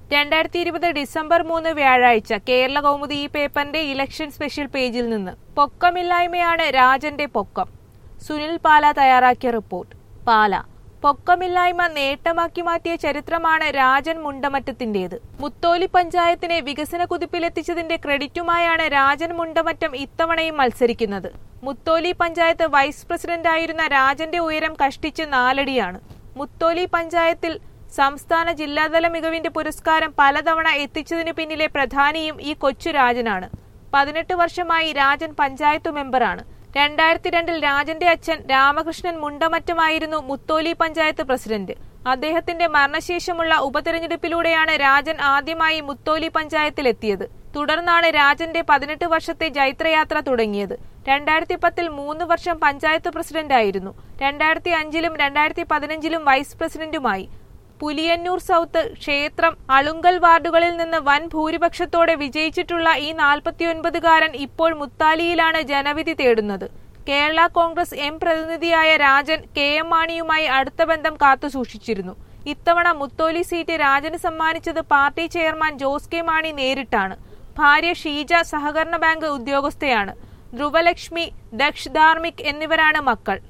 രണ്ടായിരത്തി ഇരുപത് ഡിസംബർ മൂന്ന് വ്യാഴാഴ്ച കേരള കൗമുദി ഈ പേപ്പറിന്റെ ഇലക്ഷൻ സ്പെഷ്യൽ പേജിൽ നിന്ന് പൊക്കമില്ലായ്മയാണ് രാജന്റെ പൊക്കം സുനിൽ പാല തയ്യാറാക്കിയ റിപ്പോർട്ട് പാല പൊക്കമില്ലായ്മ നേട്ടമാക്കി മാറ്റിയ ചരിത്രമാണ് രാജൻ മുണ്ടമറ്റത്തിന്റേത് മുത്തോലി പഞ്ചായത്തിനെ വികസന കുതിപ്പിലെത്തിച്ചതിന്റെ ക്രെഡിറ്റുമായാണ് രാജൻ മുണ്ടമറ്റം ഇത്തവണയും മത്സരിക്കുന്നത് മുത്തോലി പഞ്ചായത്ത് വൈസ് പ്രസിഡന്റായിരുന്ന രാജന്റെ ഉയരം കഷ്ടിച്ച് നാലടിയാണ് മുത്തോലി പഞ്ചായത്തിൽ സംസ്ഥാന ജില്ലാതല മികവിന്റെ പുരസ്കാരം പലതവണ എത്തിച്ചതിനു പിന്നിലെ പ്രധാനിയും ഈ കൊച്ചു രാജനാണ് പതിനെട്ട് വർഷമായി രാജൻ പഞ്ചായത്ത് മെമ്പറാണ് രണ്ടായിരത്തി രണ്ടിൽ രാജന്റെ അച്ഛൻ രാമകൃഷ്ണൻ മുണ്ടമറ്റമായിരുന്നു മുത്തോലി പഞ്ചായത്ത് പ്രസിഡന്റ് അദ്ദേഹത്തിന്റെ മരണശേഷമുള്ള ഉപതെരഞ്ഞെടുപ്പിലൂടെയാണ് രാജൻ ആദ്യമായി മുത്തോലി പഞ്ചായത്തിലെത്തിയത് തുടർന്നാണ് രാജന്റെ പതിനെട്ട് വർഷത്തെ ജൈത്രയാത്ര തുടങ്ങിയത് രണ്ടായിരത്തി പത്തിൽ മൂന്ന് വർഷം പഞ്ചായത്ത് പ്രസിഡന്റായിരുന്നു രണ്ടായിരത്തി അഞ്ചിലും രണ്ടായിരത്തി പതിനഞ്ചിലും വൈസ് പ്രസിഡന്റുമായി പുലിയന്നൂർ സൗത്ത് ക്ഷേത്രം അളുങ്കൽ വാർഡുകളിൽ നിന്ന് വൻ ഭൂരിപക്ഷത്തോടെ വിജയിച്ചിട്ടുള്ള ഈ നാൽപ്പത്തിയൊൻപതുകാരൻ ഇപ്പോൾ മുത്താലിയിലാണ് ജനവിധി തേടുന്നത് കേരള കോൺഗ്രസ് എം പ്രതിനിധിയായ രാജൻ കെ എം മാണിയുമായി അടുത്ത ബന്ധം കാത്തുസൂക്ഷിച്ചിരുന്നു ഇത്തവണ മുത്തോലി സീറ്റ് രാജന് സമ്മാനിച്ചത് party chairman Jose K Mani നേരിട്ടാണ് ഭാര്യ ഷീജ സഹകരണ ബാങ്ക് ഉദ്യോഗസ്ഥയാണ് ധ്രുവലക്ഷ്മി ദക്ഷ് ധാർമിക് എന്നിവരാണ് മക്കൾ